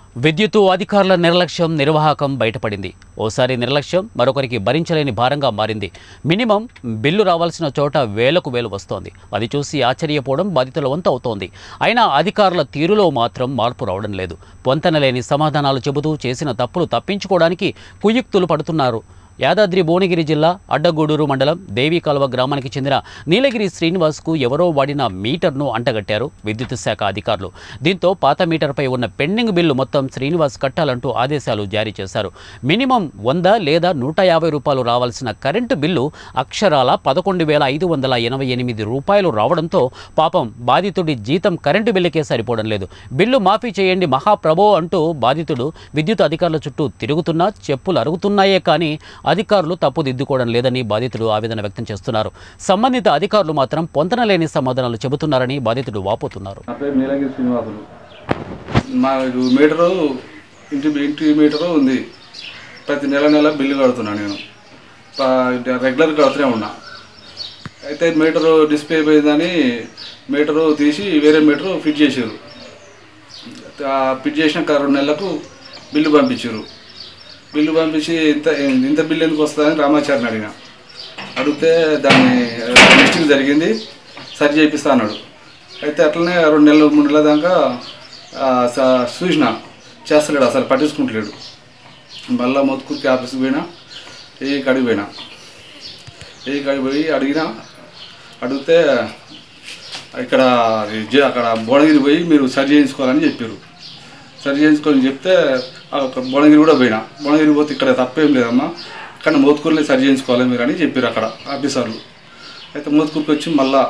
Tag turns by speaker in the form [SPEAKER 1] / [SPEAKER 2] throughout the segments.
[SPEAKER 1] విద్యుత్తు అధికారుల నిర్లక్ష్యం నిర్వాహకం బయటపడింది ఓసారి నిర్లక్ష్యం మరొకరికి భరించలేని భారంగా మారింది మినిమం బిల్లు రావాల్సిన చోట వేలకు వేలు వస్తోంది అది చూసి ఆశ్చర్యపోవడం బాధితుల వంత అవుతోంది అయినా అధికారుల తీరులో మాత్రం మార్పు రావడం లేదు పొంతనలేని సమాధానాలు చెబుతూ చేసిన తప్పులు తప్పించుకోవడానికి కుయుక్తులు పడుతున్నారు యాదాద్రి భువనగిరి జిల్లా అడ్డగూడూరు మండలం దేవి కాలువ గ్రామానికి చెందిన నీలగిరి శ్రీనివాస్కు ఎవరో వాడిన మీటర్ను అంటగట్టారు విద్యుత్ శాఖ అధికారులు దీంతో పాత మీటర్పై ఉన్న పెండింగ్ బిల్లు మొత్తం శ్రీనివాస్ కట్టాలంటూ ఆదేశాలు జారీ చేశారు మినిమం వంద లేదా నూట యాభై రూపాయలు రావాల్సిన కరెంటు బిల్లు అక్షరాల పదకొండు వేల ఐదు వందల ఎనభై ఎనిమిది రూపాయలు రావడంతో పాపం బాధితుడి జీతం కరెంటు బిల్లుకే సరిపోవడం లేదు బిల్లు మాఫీ చేయండి మహాప్రభో అంటూ బాధితుడు విద్యుత్ అధికారుల చుట్టూ తిరుగుతున్నా చెప్పులు అరుగుతున్నాయే కానీ అధికారులు తప్పుదిద్దుకోవడం లేదని బాధితుడు ఆవేదన వ్యక్తం చేస్తున్నారు సంబంధిత అధికారులు మాత్రం పొంతనలేని సమాధానాలు చెబుతున్నారని బాధితుడు వాపోతున్నారు
[SPEAKER 2] నా పేరు నీలగిరి శ్రీనివాసులు మా మీటరు ఇంటి ఇంటి మీటరు ఉంది ప్రతి నెల నెల బిల్లు కడుతున్నా నేను ప- రెగ్యులర్ కడుతూనే ఉన్నా అయితే మీటరు డిస్ప్లే అయిపోయిందని మీటరు తీసి వేరే మీటరు ఫిట్ చేసారు ఫిట్ చేసిన రెండు నెలలకు బిల్లు పంపించారు బిల్లు పంపించి ఇంత ఇంత బిల్లు ఎందుకు వస్తుందని రామాచారిని అడిగిన అడిగితే దాన్ని మిస్టేక్ జరిగింది సరి చేయిస్తా అన్నాడు అయితే అట్లనే రెండు నెలలు మూడు నెలల దాకా ఆ, స- చూసిన చేస్తలేడు అసలు పట్టించుకుంటలేడు మళ్ళా మొత్తుకురికి ఆఫీస్కి పోయినా ఏ కడిగి పోయినా ఏ కడిగి పోయి అడిగినా అడిగితే ఇక్కడ అది జే- అక్కడ భువనగిరి పోయి మీరు సరి చేయించుకోవాలని చెప్పారు సరి చేయించుకోవాలని చెప్తే ఆ ఒక భువనగిరి కూడా పోయినా భువనగిరి పోతే ఇక్కడ తప్పేం లేదమ్మా కానీ మోత్కూరులో సరి చేయించుకోవాలి మీరు అని చెప్పారు అక్కడ ఆఫీసర్లు అయితే మోత్కూరుకి వచ్చి మళ్ళా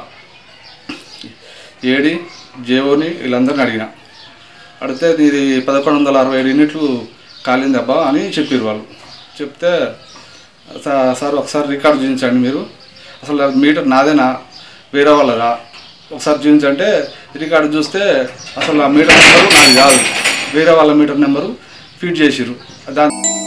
[SPEAKER 2] ఏడి జేఓని వీళ్ళందరిని అడిగిన అడిగితే ఇది పదకొండు వందల అరవై ఏడు యూనిట్లు కాలింది అబ్బా అని చెప్పారు వాళ్ళు చెప్తే "సా- సార్ ఒకసారి రికార్డు చూపించండి మీరు అసలు మీటర్ నాదేనా వేరే వాళ్ళదా ఒకసారి చూపించంటే రికార్డు చూస్తే అసలు ఆ మీటర్ నెంబరు నాది కాదు వేరే వాళ్ళ మీటర్ నెంబరు ఫీడ్ చేసిర్రు దాని